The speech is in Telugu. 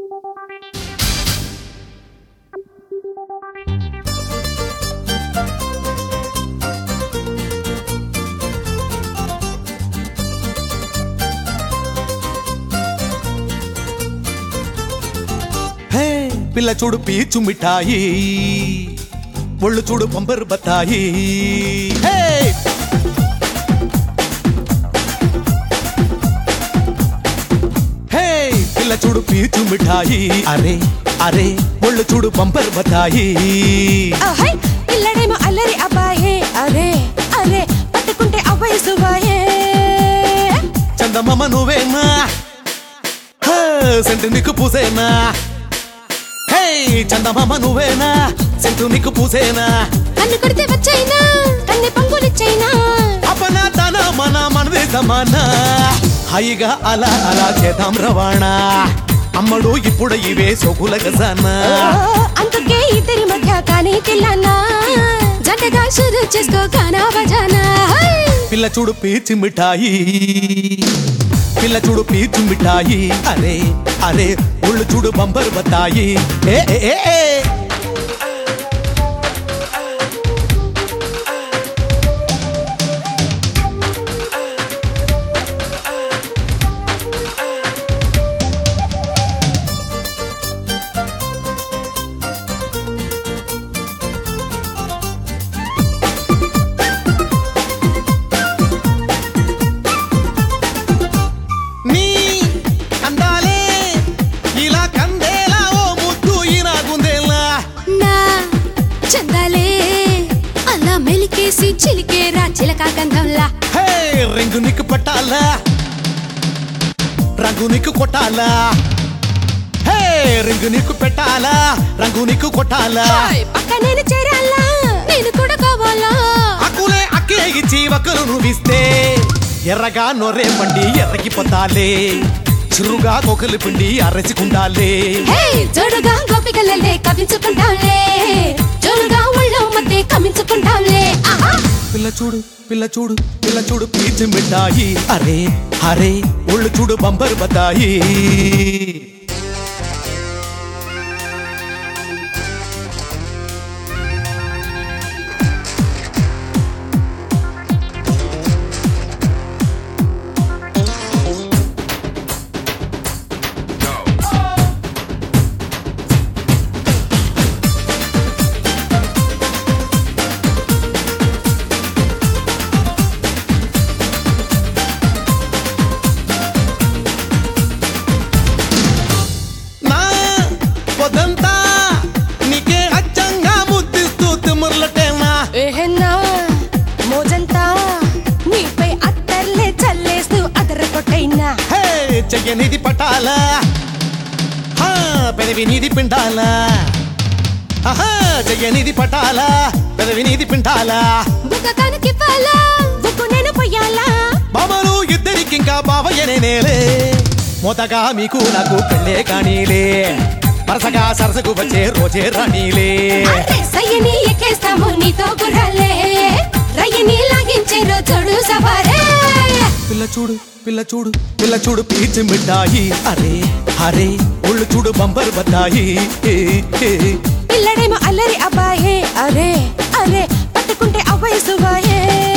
హే పిల్ల చూడు పీచు మిఠాయి ఒళ్ళు చూడు పంపరు బత్తాయి హే హే పిల్ల చూడు పీచు మిఠాయి అరే అరే ఒళ్ళు చూడు పంపరు బత్తాయి అహై పిల్లడేమో అల్లరి అబ్బాయే అరే అరే పట్టుకుంటే అవ్వయసు బాయే చందమామ నువ్వేనా హే, సెంటు నీకు పూసేనా హే చందమామ నువ్వేనా సెంటు నీకు పూసేనా కన్ను కొడితే వచ్చైనా కన్నె పంగులిచ్చైనా అపన తన మన మనదే సమాన హాయిగా అలా అలా చేద్దాం రవాణా అమ్మడు ఇప్పుడు ఇవే సోకుల గజానా అందుకే ఇద్దరి మధ్య కానీ తిల్లన్నా జంటగా షురు చేసుకో గానా బజానా హై! పిల్ల చూడు పీచి మిఠాయి పిల్ల చూడు పీచు మిఠాయి అరే అరే ఒళ్ళు చూడు బంబర్ బతాయి ఏ ఏ, ఏ, ఏ. నీ అందాలే ఇలా కందేలా ఓ ముద్దు ఈనాగుందేలా నా చందాలే అలా మెలికేసి చిలికేరా చిలక గంధంలా హే రింగు నీకు పట్టాలా రంగు నీకు కొట్టాలా హే రింగు నీకు పెట్టాలా రంగు నీకు కొట్టాలా హాయ్, పక్క నేను చేరాలా నేను కూడా కావాలా అక్కులే అక్కే ఇచ్చి వక్కలు నువ్విస్తే ఎర్రగా నొర్రే పండి ఎర్రకి పొందాలే చిరుగా కొకలు పిండి అరచుకుండాలే హే జోడుగా గోపికలల్లే కవించుకుంటాంలే జోడుగా ఒళ్ళో మధ్య కమించుకుంటాంలే ఆహా పిల్ల చూడు పిల్ల చూడు పిల్ల చూడు పీచు మిఠాయి అరే అరే ఒళ్ళు చూడు బంబరు బతాయి నా పొదంతా నీకే అచ్చంగా ముద్దిస్తూ తిమ్మర్లటేనా ఏహెన్నా మోజంతా నీపై అత్తర్లే చల్లేస్తూ అదర కొట్టైనా హే చెయ్యనిది పటాలా హా పెదవి నీది పిండాలా ఆహా చెయ్యనిది పటాలా పెదవి నీది పిండాలా బుక్క కనుకివ్వాలా బుక్కు నేను పొయ్యాలా బాబలు ఇద్దరికింకా బావయ్యనే నేలే మొదగా మీకు నాకు పెళ్ళే కానీలే వరసగా సరసకు వచ్చే రోజే రానీలే అరే సయ్యని ఎక్కేస్తాము నీతో గుర్రాలే రయ్యని లాగించే రోజోడు సవారే పిల్ల చూడు పిల్ల చూడు పిల్ల చూడు పీచు మిఠాయి అరే అరే ఒళ్ళు చూడు బంబర్ బతాయి ఏ, ఏ. పిల్లడేమో అల్లరి అబ్బాయే అరే అరే పట్టుకుంటే అవ్వయసు బాయే